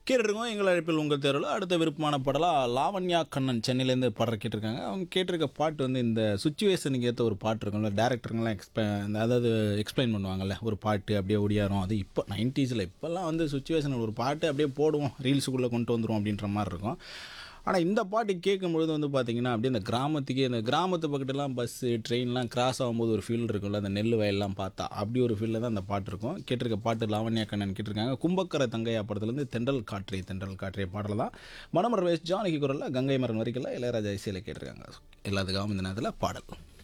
கேட்டுருக்கோம் எங்கள் அழைப்பில் உங்கள் தேர்வில் அடுத்த விருப்பமான பாடலாக லாவண்யா கண்ணன் சென்னையிலேருந்து பாடுற கேட்டிருக்காங்க அவங்க கேட்டிருக்க பாட்டு வந்து இந்த சுச்சுவேஷனுக்கு ஏற்ற ஒரு பாட்டு இருக்கும்ல டேரக்டருங்கெல்லாம் எக்ஸ்பிள அதாவது எக்ஸ்பிளைன் பண்ணுவாங்கல்ல ஒரு பாட்டு அப்படியே ஒடியாரும் அது இப்போ நைன்ட்டீஸில் இப்போல்லாம் வந்து சுச்சுவேஷன் ஒரு பாட்டு அப்படியே போடுவோம் ரீல்ஸுக்குள்ளே கொண்டு வந்துருவோம் அப்படின்ற மாதிரி இருக்கும் ஆனால் இந்த பாட்டு கேட்கும்பொழுது வந்து பார்த்தீங்கன்னா அப்படியே இந்த கிராமத்துக்கே இந்த கிராமத்து பக்கத்துலாம் பஸ்ஸு ட்ரெயின்லாம் கிராஸ் ஆகும்போது ஒரு ஃபீல் இருக்கும்ல அந்த நெல் வயல்லாம் பார்த்தா அப்படி ஒரு ஃபீலில் தான் அந்த பாட்டு இருக்கும் கேட்டிருக்க பாட்டு லாவண்யா கண்ணன் கேட்டிருக்காங்க கும்பக்கரை தங்கையா படத்துலேருந்து தென்றல் காற்றே தென்றல் காற்றே பாடல் தான் மனமர் வேஸ் ஜானகி குரலில் கங்கை மரன் வரைக்கும் இளையராஜா இசையில் கேட்டிருக்காங்க எல்லாத்துக்காகவும் இந்த நேரத்தில் பாடல்